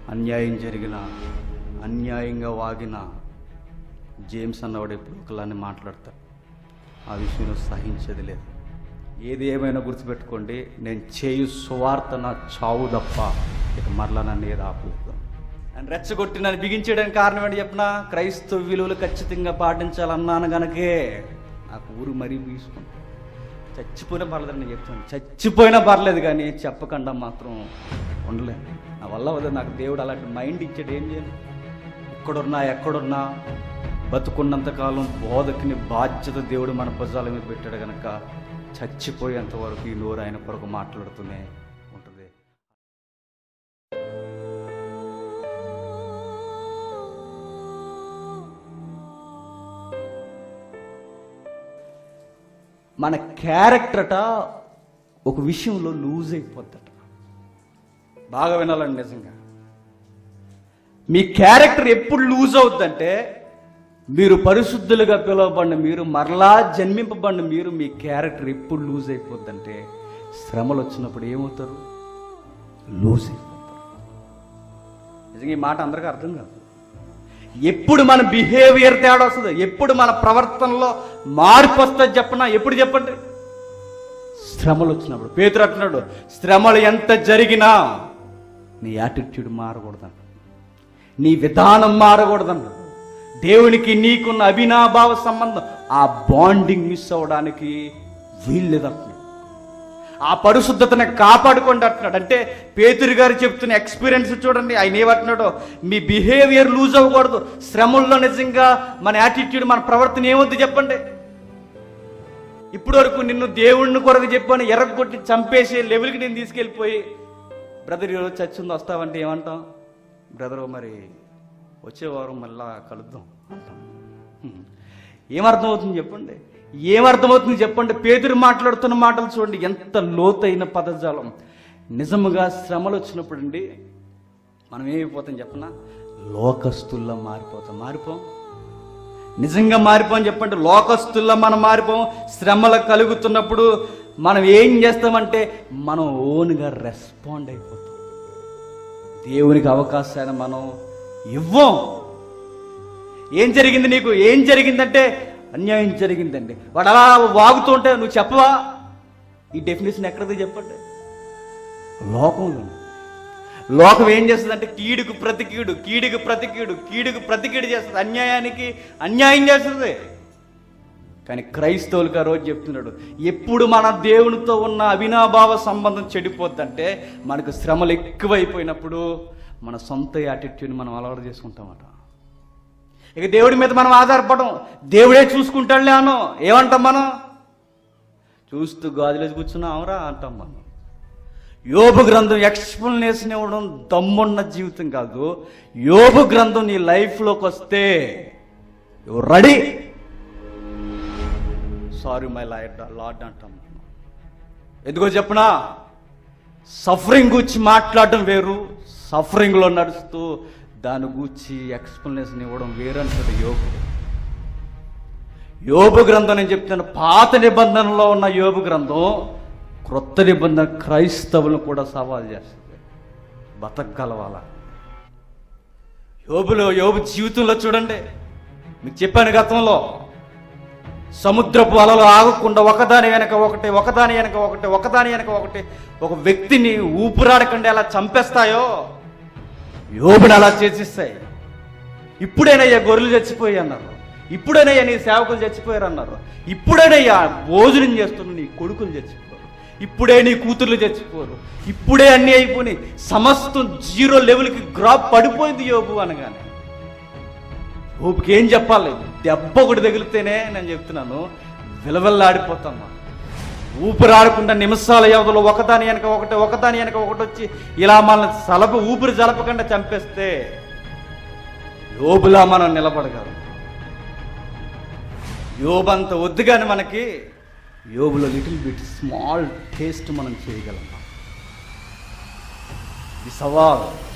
అన్యాయం జరిగిన అన్యాయంగా వాగిన జేమ్స్ అన్నవాడు ఎప్పుడు ఒకలానే మాట్లాడతాడు ఆ విషయంలో సహించేది లేదు ఏది ఏమైనా గుర్తుపెట్టుకోండి నేను చేయు సువార్త నా చావు తప్ప ఇక మరలా నన్ను ఏది ఆపలేదు అని రెచ్చగొట్టి నన్ను బిగించడానికి కారణం ఏంటి చెప్పిన క్రైస్తవ విలువలు ఖచ్చితంగా పాటించాలన్నాను గనకే నాకు ఊరు మరీ తీసుకుంటాను చచ్చిపోయినా పర్లేదని నేను చెప్తాను చచ్చిపోయినా పర్లేదు కానీ చెప్పకుండా మాత్రం ఉండలేను నా వల్ల వద్ద నాకు దేవుడు అలాంటి మైండ్ ఇచ్చాడు ఏం చేయను ఎక్కడున్నా ఎక్కడున్నా బతుకున్నంత కాలం బోధకుని బాధ్యత దేవుడు మన భుజాల మీద పెట్టాడు కనుక చచ్చిపోయేంత వరకు ఈ నోరు ఆయన కొరకు మాట్లాడుతూనే ఉంటుంది మన క్యారెక్టరట ఒక విషయంలో లూజ్ అయిపోద్దట బాగా వినాలండి నిజంగా మీ క్యారెక్టర్ ఎప్పుడు లూజ్ అవుద్దంటే మీరు పరిశుద్ధులుగా పిలువబడిన మీరు మరలా జన్మింపబడిన మీరు మీ క్యారెక్టర్ ఎప్పుడు లూజ్ అయిపోద్దంటే శ్రమలు వచ్చినప్పుడు ఏమవుతారు లూజ్ అయిపోతారు నిజంగా ఈ మాట అందరికీ అర్థం కాదు ఎప్పుడు మన బిహేవియర్ తేడా వస్తుంది ఎప్పుడు మన ప్రవర్తనలో మార్పు వస్తుంది చెప్పనా ఎప్పుడు చెప్పండి శ్రమలు వచ్చినప్పుడు పేతురు అంటున్నాడు శ్రమలు ఎంత జరిగినా నీ యాటిట్యూడ్ మారకూడదంట నీ విధానం మారకూడదన్నాడు దేవునికి నీకున్న అభినాభావ సంబంధం ఆ బాండింగ్ మిస్ అవ్వడానికి వీల్లేదంటున్నాడు ఆ పరిశుద్ధతను కాపాడుకోండి అంటున్నాడు అంటే పేతురు గారు చెప్తున్న ఎక్స్పీరియన్స్ చూడండి ఆయన ఏమంటున్నాడో మీ బిహేవియర్ లూజ్ అవ్వకూడదు శ్రమల్లో నిజంగా మన యాటిట్యూడ్ మన ప్రవర్తన ఏమొద్దు చెప్పండి ఇప్పటి వరకు నిన్ను దేవుడిని కొరకు చెప్పాను ఎర్రగొట్టి చంపేసి లెవెల్కి నేను తీసుకెళ్ళిపోయి బ్రదర్ ఈరోజు చచ్చింది వస్తావంటే ఏమంటాం బ్రదరు మరి వచ్చే వారం మళ్ళా కలుద్దాం అంటాం హ్మ్. ఏమర్థమవుతుంది చెప్పండి ఏమర్థమవుతుంది చెప్పండి పేదరు మాట్లాడుతున్న మాటలు చూడండి ఎంత లోతైన పదజాలం నిజముగా శ్రమలు వచ్చినప్పుడు అండి మనం ఏమైపోతాం చెప్పనా లోకస్తుల్లా మారిపోతాం మారిపోం నిజంగా మారిపోని చెప్పండి లోకస్తుల్లా మనం మారిపోం శ్రమలు కలుగుతున్నప్పుడు మనం ఏం చేస్తామంటే మనం ఓన్గా రెస్పాండ్ అయిపోతాం దేవునికి అవకాశాన్ని మనం ఇవ్వం ఏం జరిగింది నీకు ఏం జరిగిందంటే అన్యాయం జరిగిందండి వాడు అలా వాగుతుంటే నువ్వు చెప్పవా ఈ డెఫినేషన్ ఎక్కడది చెప్పండి లోకంలో లోకం ఏం చేస్తుందంటే కీడుకు ప్రతి కీడు కీడుకు ప్రతి కీడు కీడుకు ప్రతి కీడు చేస్తుంది అన్యాయానికి అన్యాయం చేస్తుంది కానీ క్రైస్తవులకు ఆ రోజు చెప్తున్నాడు ఎప్పుడు మన దేవునితో ఉన్న అవినాభావ సంబంధం చెడిపోద్దంటే మనకు శ్రమలు ఎక్కువైపోయినప్పుడు మన సొంత యాటిట్యూడ్ మనం అలవాటు చేసుకుంటామట ఇక దేవుడి మీద మనం ఆధారపడం దేవుడే చూసుకుంటాడులే అను ఏమంటాం మనం చూస్తూ గాజులేసి కూర్చున్నాం అవరా అంటాం మనం యోబు గ్రంథం ఎక్స్ప్లెనేషన్ ఇవ్వడం దమ్మున్న జీవితం కాదు యోబు గ్రంథం నీ లైఫ్లోకి వస్తే ready sorry my lord lord అంటాం ఎందుకో చెప్పనా సఫరింగ్ గురించి మాట్లాడడం వేరు సఫరింగ్లో నడుస్తూ దాని గురించి ఎక్స్ప్లెనేషన్ ఇవ్వడం వేరు అంటాడు యోగు యోబు గ్రంథం నేను చెప్తాను పాత నిబంధనలో ఉన్న యోబు గ్రంథం క్రొత్త నిబంధన క్రైస్తవులను కూడా సవాల్ చేస్తుంది బతకగలవాల యోబులో యోబు జీవితంలో చూడండి మీకు చెప్పాను గతంలో సముద్రపు అలలు ఆగకుండా ఒకదాని వెనక ఒకటి ఒకదాని వెనక ఒకటి ఒకదాని వెనక ఒకటి ఒక వ్యక్తిని ఊపిరాడకుండా ఎలా చంపేస్తాయో యోబుని అలా చేసిస్తాయి ఇప్పుడేనయ్యా గొర్రెలు చచ్చిపోయి అన్నారు ఇప్పుడేనయ్యా నీ సేవకులు చచ్చిపోయారు అన్నారు ఇప్పుడేనయ్యా భోజనం చేస్తున్న నీ కొడుకులు చచ్చిపోరు ఇప్పుడే నీ కూతుర్లు చచ్చిపోరు ఇప్పుడే అన్నీ అయిపోయినాయి సమస్తం జీరో లెవెల్కి గ్రాప్ పడిపోయింది యోబు అనగానే ఊపికి ఏం చెప్పాలి దెబ్బ ఒకటి తగిలితేనే నేను చెప్తున్నాను విలవిల్లాడిపోతాను ఊపిరాడకుండా నిమిషాల వ్యవధిలో ఒకదాని వెనక ఒకటి ఒకదాని వెనక ఒకటి వచ్చి ఇలా మనల్ని సలప ఊపిరి జలపకుండా చంపేస్తే యోబులా మనం నిలబడగలం యోబంత వద్దు కానీ మనకి యోబులో లిటిల్ బిట్ స్మాల్ టేస్ట్ మనం చేయగలం ఈ సవాల్